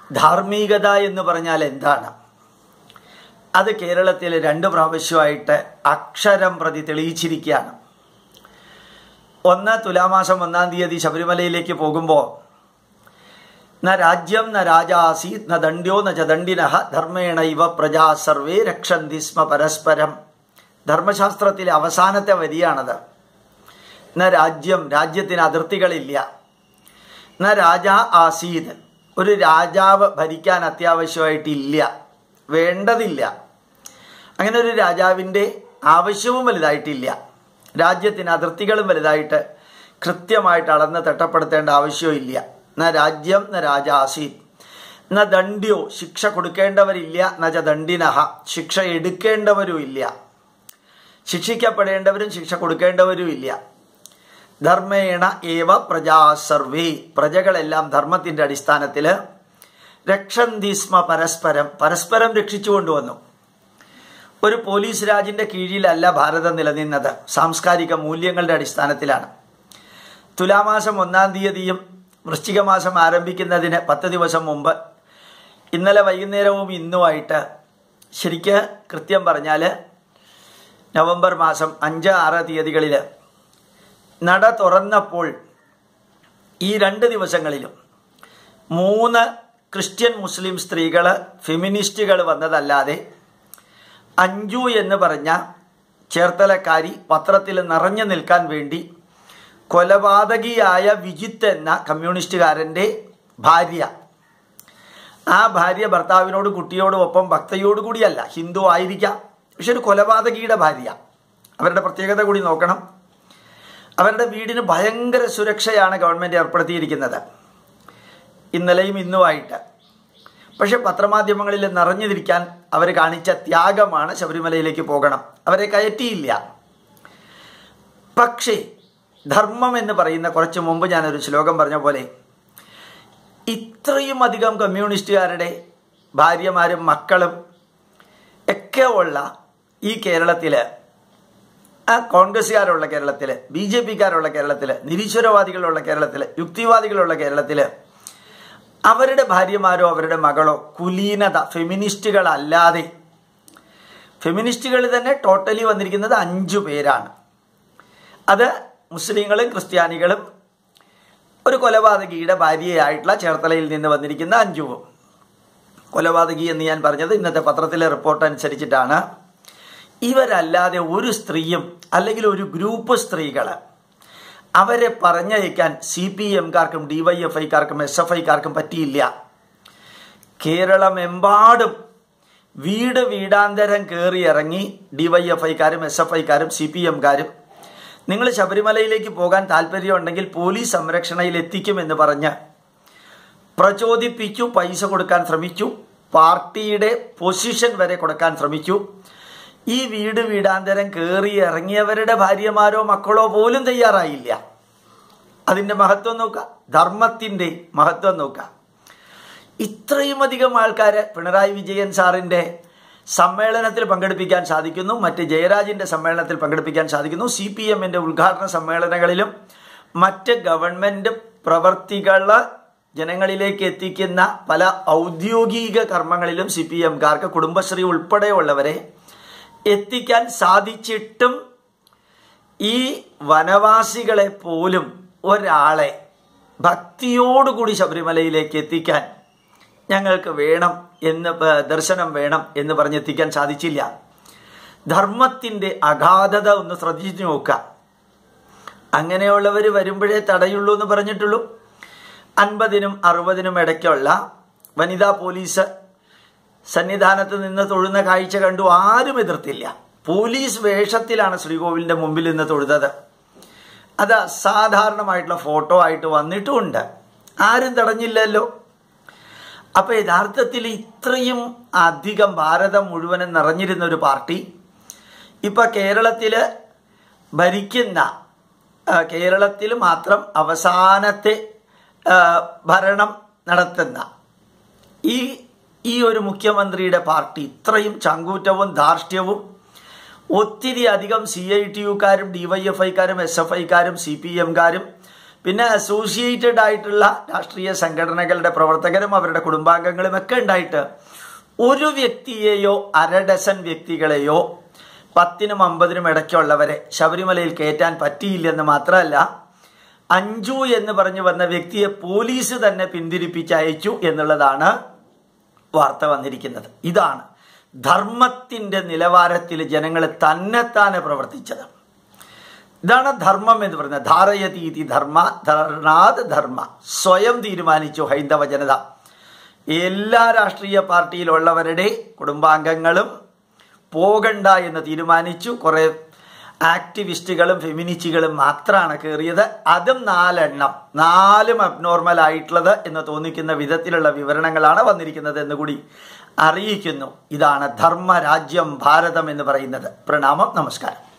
ധാർമ്മികത എന്ന് പറഞ്ഞാൽ എന്താണ് അത് കേരളത്തിൽ രണ്ട് പ്രാവശ്യമായിട്ട് അക്ഷരം പ്രതി തെളിയിച്ചിരിക്കുകയാണ് ഒന്ന് തുലാമാസം ഒന്നാം തീയതി ശബരിമലയിലേക്ക് പോകുമ്പോൾ ന രാജ്യം ന രാജാസി ന ദണ്ഡ്യോ ന ച ദണ്ഡിനഹ ധർമ്മേണ ഇവ പ്രജാ സർവേ രക്ഷന്തി സ്മ പരസ്പരം ധർമ്മശാസ്ത്രത്തിലെ അവസാനത്തെ വരിയാണത് ന രാജ്യം രാജ്യത്തിന് അതിർത്തികളില്ല ന രാജാ ആസീത് ഒരു രാജാവ് ഭരിക്കാൻ അത്യാവശ്യമായിട്ടില്ല വേണ്ടതില്ല അങ്ങനെ ഒരു രാജാവിൻ്റെ ആവശ്യവും വലുതായിട്ടില്ല രാജ്യത്തിന് അതിർത്തികളും വലുതായിട്ട് കൃത്യമായിട്ട് അളന്ന് തിട്ടപ്പെടുത്തേണ്ട ആവശ്യമില്ല ന രാജ്യം ന രാജാസീത് ന ദണ്ഡ്യോ ശിക്ഷ കൊടുക്കേണ്ടവരില്ല ന ച ദണ്ഡിനഹ ശിക്ഷ എടുക്കേണ്ടവരും ഇല്ല ശിക്ഷിക്കപ്പെടേണ്ടവരും ശിക്ഷ കൊടുക്കേണ്ടവരും ഇല്ല ധർമ്മേണ ഏവ പ്രജാ സർവേ പ്രജകളെല്ലാം ധർമ്മത്തിന്റെ അടിസ്ഥാനത്തിൽ രക്ഷന്തി സ്മ പരസ്പരം പരസ്പരം രക്ഷിച്ചു കൊണ്ടുവന്നു ഒരു പോലീസ് രാജിന്റെ കീഴിലല്ല ഭാരതം നിലനിന്നത് സാംസ്കാരിക മൂല്യങ്ങളുടെ അടിസ്ഥാനത്തിലാണ് തുലാമാസം ഒന്നാം തീയതിയും വൃശ്ചിക മാസം ആരംഭിക്കുന്നതിന് പത്ത് ദിവസം മുമ്പ് ഇന്നലെ വൈകുന്നേരവും ഇന്നുമായിട്ട് ശരിക്ക് കൃത്യം പറഞ്ഞാൽ നവംബർ മാസം അഞ്ച് ആറ് തീയതികളിൽ നട തുറന്നപ്പോൾ ഈ രണ്ട് ദിവസങ്ങളിലും മൂന്ന് ക്രിസ്ത്യൻ മുസ്ലിം സ്ത്രീകൾ ഫെമിനിസ്റ്റുകൾ വന്നതല്ലാതെ അഞ്ജു എന്ന് പറഞ്ഞ ചേർത്തലക്കാരി പത്രത്തിൽ നിറഞ്ഞു നിൽക്കാൻ വേണ്ടി കൊലപാതകിയായ വിജിത്ത് എന്ന കമ്മ്യൂണിസ്റ്റുകാരൻ്റെ ഭാര്യ ആ ഭാര്യ ഭർത്താവിനോട് കുട്ടിയോടും ഒപ്പം ഭക്തയോടു കൂടിയല്ല ഹിന്ദു ആയിരിക്കാം പക്ഷെ ഒരു കൊലപാതകിയുടെ ഭാര്യ അവരുടെ പ്രത്യേകത കൂടി നോക്കണം അവരുടെ വീടിന് ഭയങ്കര സുരക്ഷയാണ് ഗവൺമെന്റ് ഏർപ്പെടുത്തിയിരിക്കുന്നത് ഇന്നലെയും ഇന്നുമായിട്ട് പക്ഷെ പത്രമാധ്യമങ്ങളിൽ നിറഞ്ഞിരിക്കാൻ അവർ കാണിച്ച ത്യാഗമാണ് ശബരിമലയിലേക്ക് പോകണം അവരെ കയറ്റിയില്ല പക്ഷേ ധർമ്മം എന്ന് പറയുന്ന കുറച്ച് മുമ്പ് ഞാനൊരു ശ്ലോകം പറഞ്ഞ പോലെ ഇത്രയും അധികം കമ്മ്യൂണിസ്റ്റുകാരുടെ ഭാര്യമാരും മക്കളും ഒക്കെ ഉള്ള ഈ കേരളത്തിൽ ആ കോൺഗ്രസ്സുകാരുള്ള കേരളത്തിൽ ബി ജെ പിക്കാരുള്ള കേരളത്തിൽ നിരീശ്വരവാദികളുള്ള കേരളത്തിൽ യുക്തിവാദികളുള്ള കേരളത്തിൽ അവരുടെ ഭാര്യമാരോ അവരുടെ മകളോ കുലീനത ഫെമിനിസ്റ്റുകളല്ലാതെ ഫെമിനിസ്റ്റുകൾ തന്നെ ടോട്ടലി വന്നിരിക്കുന്നത് അഞ്ചു പേരാണ് അത് മുസ്ലിങ്ങളും ക്രിസ്ത്യാനികളും ഒരു കൊലപാതകിയുടെ ഭാര്യയായിട്ടുള്ള ചേർത്തലയിൽ നിന്ന് വന്നിരിക്കുന്ന അഞ്ജുവും കൊലപാതകി എന്ന് ഞാൻ പറഞ്ഞത് ഇന്നത്തെ പത്രത്തിലെ റിപ്പോർട്ട് അനുസരിച്ചിട്ടാണ് ഇവരല്ലാതെ ഒരു സ്ത്രീയും അല്ലെങ്കിൽ ഒരു ഗ്രൂപ്പ് സ്ത്രീകൾ അവരെ പറഞ്ഞയക്കാൻ സി പി എംകാർക്കും ഡിവൈഎഫ് ഐക്കാർക്കും എസ് എഫ് ഐക്കാർക്കും പറ്റിയില്ല കേരളമെമ്പാടും വീട് വീടാന്തരം കയറി ഇറങ്ങി ഡിവൈഎഫ് ഐക്കാരും എസ് എഫ് ഐക്കാരും സി പി എംകാരും നിങ്ങൾ ശബരിമലയിലേക്ക് പോകാൻ താല്പര്യമുണ്ടെങ്കിൽ പോലീസ് സംരക്ഷണയിൽ എത്തിക്കുമെന്ന് പറഞ്ഞ് പ്രചോദിപ്പിച്ചു പൈസ കൊടുക്കാൻ ശ്രമിച്ചു പാർട്ടിയുടെ പൊസിഷൻ വരെ കൊടുക്കാൻ ശ്രമിച്ചു ഈ വീട് വീടാന്തരം കയറി ഇറങ്ങിയവരുടെ ഭാര്യമാരോ മക്കളോ പോലും തയ്യാറായില്ല അതിന്റെ മഹത്വം നോക്കുക ധർമ്മത്തിന്റെ മഹത്വം നോക്കുക ഇത്രയും അധികം ആൾക്കാരെ പിണറായി വിജയൻ സാറിന്റെ സമ്മേളനത്തിൽ പങ്കെടുപ്പിക്കാൻ സാധിക്കുന്നു മറ്റ് ജയരാജിന്റെ സമ്മേളനത്തിൽ പങ്കെടുപ്പിക്കാൻ സാധിക്കുന്നു സി പി എമ്മിന്റെ ഉദ്ഘാടന സമ്മേളനങ്ങളിലും മറ്റ് ഗവൺമെന്റ് പ്രവർത്തികള് ജനങ്ങളിലേക്ക് എത്തിക്കുന്ന പല ഔദ്യോഗിക കർമ്മങ്ങളിലും സി പി എംകാർക്ക് കുടുംബശ്രീ ഉൾപ്പെടെയുള്ളവരെ എത്തിക്കാൻ സാധിച്ചിട്ടും ഈ വനവാസികളെ പോലും ഒരാളെ ഭക്തിയോടുകൂടി ശബരിമലയിലേക്ക് എത്തിക്കാൻ ഞങ്ങൾക്ക് വേണം എന്ന് ദർശനം വേണം എന്ന് പറഞ്ഞെത്തിക്കാൻ സാധിച്ചില്ല ധർമ്മത്തിന്റെ അഗാധത ഒന്ന് ശ്രദ്ധിച്ചു നോക്കുക അങ്ങനെയുള്ളവർ വരുമ്പോഴേ തടയുള്ളൂ എന്ന് പറഞ്ഞിട്ടുള്ളൂ അൻപതിനും അറുപതിനും ഇടയ്ക്കുള്ള വനിതാ പോലീസ് സന്നിധാനത്ത് നിന്ന് തൊഴുന്ന കാഴ്ച കണ്ടു ആരും എതിർത്തില്ല പോലീസ് വേഷത്തിലാണ് ശ്രീകോവിലിന്റെ മുമ്പിൽ നിന്ന് തൊഴുതത് അത് അസാധാരണമായിട്ടുള്ള ഫോട്ടോ ആയിട്ട് വന്നിട്ടുമുണ്ട് ആരും തടഞ്ഞില്ലല്ലോ അപ്പൊ യഥാർത്ഥത്തിൽ ഇത്രയും അധികം ഭാരതം മുഴുവനും നിറഞ്ഞിരുന്ന ഒരു പാർട്ടി ഇപ്പൊ കേരളത്തില് ഭരിക്കുന്ന കേരളത്തിൽ മാത്രം അവസാനത്തെ ഭരണം നടത്തുന്ന ഈ ഈ ഒരു മുഖ്യമന്ത്രിയുടെ പാർട്ടി ഇത്രയും ചങ്കൂറ്റവും ധാർഷ്ട്യവും ഒത്തിരി അധികം സി ഐ ടി യുക്കാരും ഡിവൈഎഫ് ഐക്കാരും എസ് എഫ് ഐക്കാരും സി പി എംകാരും പിന്നെ അസോസിയേറ്റഡ് ആയിട്ടുള്ള രാഷ്ട്രീയ സംഘടനകളുടെ പ്രവർത്തകരും അവരുടെ കുടുംബാംഗങ്ങളും ഒക്കെ ഉണ്ടായിട്ട് ഒരു വ്യക്തിയെയോ അര ഡസൻ വ്യക്തികളെയോ പത്തിനും അമ്പതിനും ഇടയ്ക്കുള്ളവരെ ശബരിമലയിൽ കയറ്റാൻ പറ്റിയില്ലെന്ന് മാത്രമല്ല അഞ്ജു എന്ന് പറഞ്ഞു വന്ന വ്യക്തിയെ പോലീസ് തന്നെ പിന്തിരിപ്പിച്ച് അയച്ചു എന്നുള്ളതാണ് വാർത്ത വന്നിരിക്കുന്നത് ഇതാണ് ധർമ്മത്തിന്റെ നിലവാരത്തിൽ ജനങ്ങൾ തന്നെത്താനെ പ്രവർത്തിച്ചത് ഇതാണ് ധർമ്മം എന്ന് പറയുന്നത് ധാരയതീതി ധർമ്മ ധർണാത് ധർമ്മ സ്വയം തീരുമാനിച്ചു ഹൈന്ദവ ജനത എല്ലാ രാഷ്ട്രീയ പാർട്ടിയിലുള്ളവരുടെ കുടുംബാംഗങ്ങളും പോകണ്ട എന്ന് തീരുമാനിച്ചു കുറെ ആക്ടിവിസ്റ്റുകളും ഫെമിനിസ്റ്റുകളും മാത്രമാണ് കയറിയത് അതും നാലെണ്ണം നാലും അബ്നോർമൽ ആയിട്ടുള്ളത് എന്ന് തോന്നിക്കുന്ന വിധത്തിലുള്ള വിവരണങ്ങളാണ് വന്നിരിക്കുന്നത് എന്ന് കൂടി അറിയിക്കുന്നു ഇതാണ് ധർമ്മരാജ്യം ഭാരതം എന്ന് പറയുന്നത് പ്രണാമം നമസ്കാരം